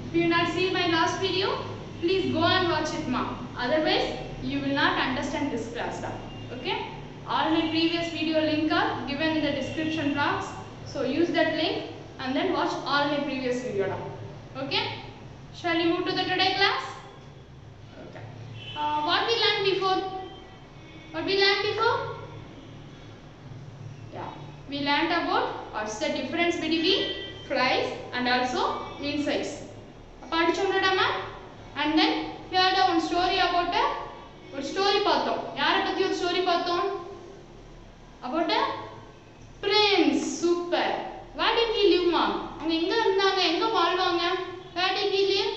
If you not see my last video, please go and watch it, ma'am. Otherwise, you will not understand this class. Da. Okay? All my previous video link are given in the description box. So use that link and then watch all my previous video. Da. Okay? Shall we move to the today class? Okay. Uh, what we learned before? What we learned before? Yeah. We learned about what's the difference between flies and also insects. படிச்சோம்லடாமா and then heard one story about a ஒரு story பார்த்தோம் யாரை பத்தி ஒரு story பார்த்தோம் about a prince super where did he live mom அவங்க எங்க இருந்தாங்க எங்க வாழ்வாங்க where did he live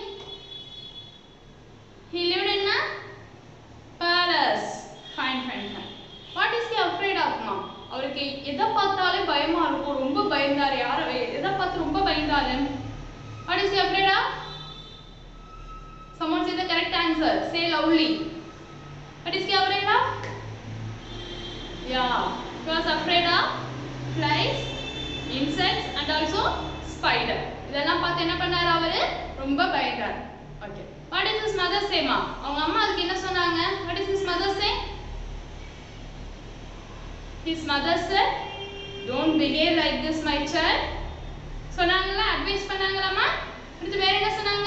he lived in a palace fine fine fine what is he afraid of mom அவருக்கு எதை பார்த்தாலே பயமா இருக்கும் ரொம்ப பயந்தாரு யார எதை பார்த்து ரொம்ப பயந்தாரு what is he afraid of someone say the correct answer say loudly what is he afraid of yeah he was afraid of flies insects and also spider இதெல்லாம் பார்த்து என்ன பண்ணாரு அவரு ரொம்ப பயந்தார் okay what is his mother say மா அவங்க அம்மா அதுக்கு என்ன சொன்னாங்க what is his mother say his mother said don't behave like this my child சொன்னாங்களா அட்வைஸ் பண்ணாங்களாமா அடுத்து வேற என்ன சொன்னாங்க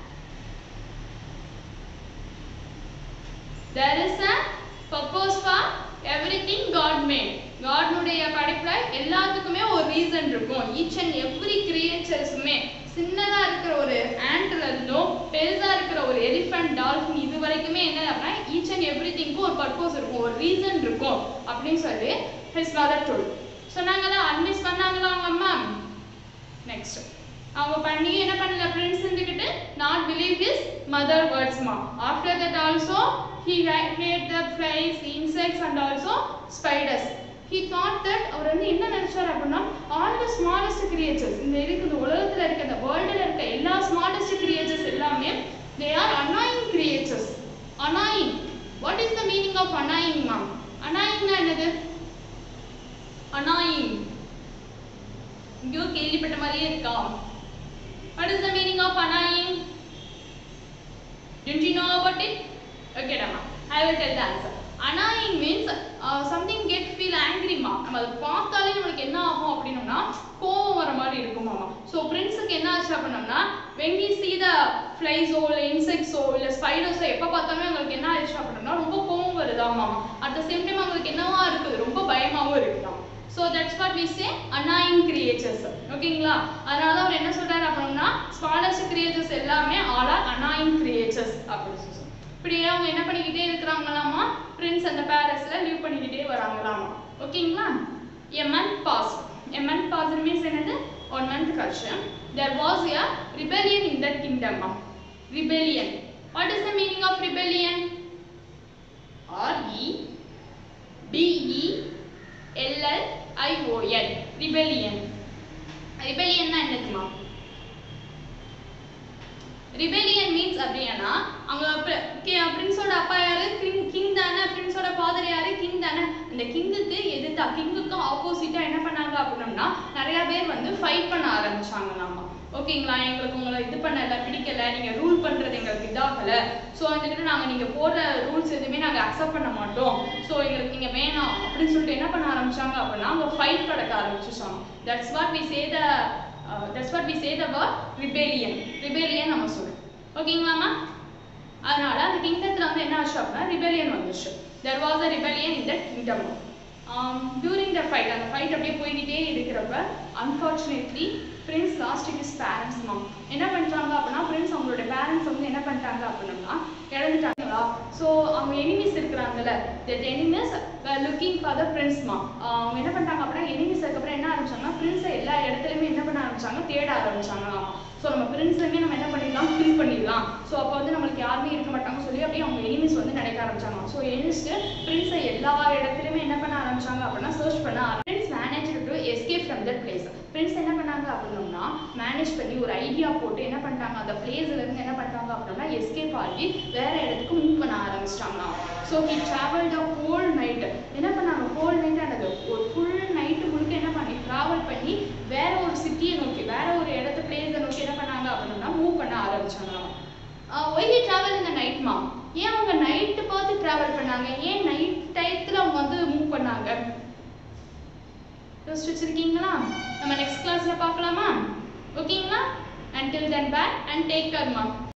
there is a purpose for everything god made காட்னுடைய படைப்புல எல்லாத்துக்குமே ஒரு ரீசன் இருக்கும் ஈச் அண்ட் எவ்ரி கிரியேச்சர்ஸுமே சின்னதா இருக்கிற ஒரு ஆண்ட்ல இருந்தும் பெருசா இருக்கிற ஒரு எலிஃபண்ட் டால்ஃபின் இது வரைக்குமே என்ன அப்படின்னா ஈச் அண்ட் எவ்ரி திங்க்கும் ஒரு பர்பஸ் இருக்கும் ஒரு ரீசன் இருக்கும் அப்படின்னு சொல்லி ஹிஸ் மதர் டோல் சொன்னாங்களா அட்வைஸ் பண்ணாங்களா அவங்க அம்மா நெக்ஸ்ட் அவங்க பண்ணி என்ன பண்ணல ஃப்ரெண்ட்ஸ் இருந்துக்கிட்டு not believe his mother words மா after that also he hate the flies insects and also spiders he thought that அவர் வந்து என்ன நினைச்சார் அப்படின்னா ஆல் த ஸ்மாலஸ்ட் கிரியேச்சர்ஸ் இந்த இருக்கு இந்த உலகத்துல இருக்க இந்த வேர்ல்டில் இருக்க எல்லா ஸ்மாலஸ்ட் கிரியேச்சர்ஸ் எல்லாமே they are annoying creatures annoying what is the meaning of annoying ma'am அனாயிங்னா என்னது அனாயிங் எங்கேயோ கேள்விப்பட்ட மாதிரியே இருக்கா What is the meaning of annoying? Didn't you know about it? Okay, Rama. I will tell the answer. Annoying means uh, something get feel angry மா நம்ம அதை பார்த்தாலே நம்மளுக்கு என்ன ஆகும் அப்படின்னோம்னா கோவம் வர மாதிரி இருக்கும் மாமா ஸோ பிரின்ஸுக்கு என்ன ஆச்சு அப்படின்னோம்னா when we see the flies ஓ இல்லை இன்செக்ட்ஸோ இல்லை ஸ்பைடர்ஸோ எப்போ பார்த்தாலுமே அவங்களுக்கு என்ன ஆயிடுச்சு அப்படின்னோம்னா ரொம்ப கோவம் வருதா மாமா அட் த சேம் டைம் அவங்களுக்கு என்னவா இருக்குது ரொம்ப பயமாவும் இருக்குதாம் so that's what we say annoying creatures ஓகேங்களா அதனால தான் அவர் என்ன சொல்றாரு அப்படின்னா ஸ்மாலஸ்ட் கிரியேச்சர்ஸ் எல்லாமே ஆல் ஆர் அனாயிங் கிரியேச்சர்ஸ் அப்படின்னு சொல்லி இப்படியே அவங்க என்ன பண்ணிக்கிட்டே இருக்கிறாங்களாமா பிரின்ஸ் அந்த பேலஸ்ல லீவ் பண்ணிக்கிட்டே வராங்களாமா ஓகேங்களா a month pass a month pass means என்னது ஒன் மந்த் கழிச்சு there was a rebellion in that kingdom rebellion what is the meaning of rebellion r e b e l l i o n rebellion rebellionனா என்னதுமா rebellion means அப்படின்னா அவங்க பிரின்ஸோட அப்பா யாரு king தானே பிரின்ஸோட father யாரு கிங் தானே இந்த கிங்குக்கு எதிர்த்தா கிங்குக்கு ஆப்போசிட்டா என்ன பண்ணாங்க அப்படின்னம்னா நிறைய பேர் வந்து ஃபைட் பண்ண ஆரம்பிச்சாங்க நாம ஓகேங்களா எங்களுக்கு உங்களை இது பண்ணல பிடிக்கல நீங்க ரூல் பண்றது எங்களுக்கு இதாகல ஸோ வந்துட்டு நாங்க நீங்க போடுற ரூல்ஸ் எதுவுமே நாங்க அக்செப்ட் பண்ண மாட்டோம் ஸோ எங்களுக்கு நீங்க வேணாம் அப்படின்னு சொல்லிட்டு என்ன பண்ண ஆரம்பிச்சாங்க அப்படின்னா அவங்க ஃபைட் படக்க ஆரம்பிச்சிச்சாங்க that's what we say the that's what we say the word rebellion rebellion நம்ம சொல்றோம் ஓகேங்களாமா அதனால அந்த கிங்டத்துல வந்து என்ன ஆச்சு அப்படின்னா ரிபெலியன் வந்துச்சு there was a rebellion in that kingdom during the fight அந்த ஃபைட் அப்படியே போய்கிட்டே இருக்கிறப்ப unfortunately prince lost his parents mom என்ன பண்ணிட்டாங்க அப்படின்னா பிரின்ஸ் அவங்களோட பேரண்ட்ஸ் வந்து என்ன பண்ணிட்டாங்க அப்படின்னா இறந்துட்டாங்களா ஸோ அவங்க எனிமிஸ் இருக்கிறாங்கல்ல that enemies looking for the prince மா அவங்க என்ன பண்ணிட்டாங்க அப்படின்னா எனிமிஸ் அதுக்கப்புறம் என்ன ஆரம்பிச்சாங்கன்னா பிரின்ஸை எல்லா இடத்துலையுமே என்ன பண்ண ஆரம்பிச்சாங்க தேட ஆரம்பிச்சாங்களாம் ஸோ நம்ம பிரின்ஸ்லையுமே நம்ம என்ன பண்ணிடலாம் கில் பண்ணிடலாம் ஸோ அப்போ வந்து நம்மளுக்கு யாருமே இருக்க மாட்டாங்க சொல்லி அப்படியே அவங்க எனிமிஸ் வந்து நினைக்க ஆரம்பிச்சாங்க ஸோ எனிமிஸ்ட்டு பிரின்ஸை எல்லா இடத்துலையுமே என்ன பண்ண ஆரம்பிச்சாங்க அப்படின்னா சர்ச் பண்ண prince manage to escape from that place prince என்ன பண்ணாங்க அப்படின்னோம்னா மேனேஜ் பண்ணி ஒரு ஐடியா போட்டு என்ன பண்ணிட்டாங்க அந்த பிளேஸ்ல இருந்து என்ன பண்ணிட்டாங்க அப்படின்னா எஸ்கேப் ஆகி வேற இடத்துக்கு மூவ் பண்ண ஆரம்பிச்சிட்டாங்களாம் so he travel the whole night என்ன பண்ணாங்க ஹோல் நைட் ஆனது ஒரு ஃபுல் நைட்டு முழுக்க என்ன பண்ணி ட்ராவல் பண்ணி வேற ஒரு சிட்டியை நோக்கி வேற ஒரு இடத்து பிளேஸை நோக்கி என்ன பண்ணாங்க அப்படின்னா மூவ் பண்ண ஆரம்பிச்சாங்க வச்சாங்களாம் ஒய் ஹி ட்ராவல் இந்த நைட்மா ஏன் அவங்க நைட்டு பார்த்து ட்ராவல் பண்ணாங்க ஏன் நைட் டயத்தில் அவங்க வந்து மூவ் பண்ணாங்க யோசிச்சு வச்சிருக்கீங்களா நம்ம நெக்ஸ்ட் கிளாஸ்ல பார்க்கலாமா ஓகேங்களா until then bye and take care மா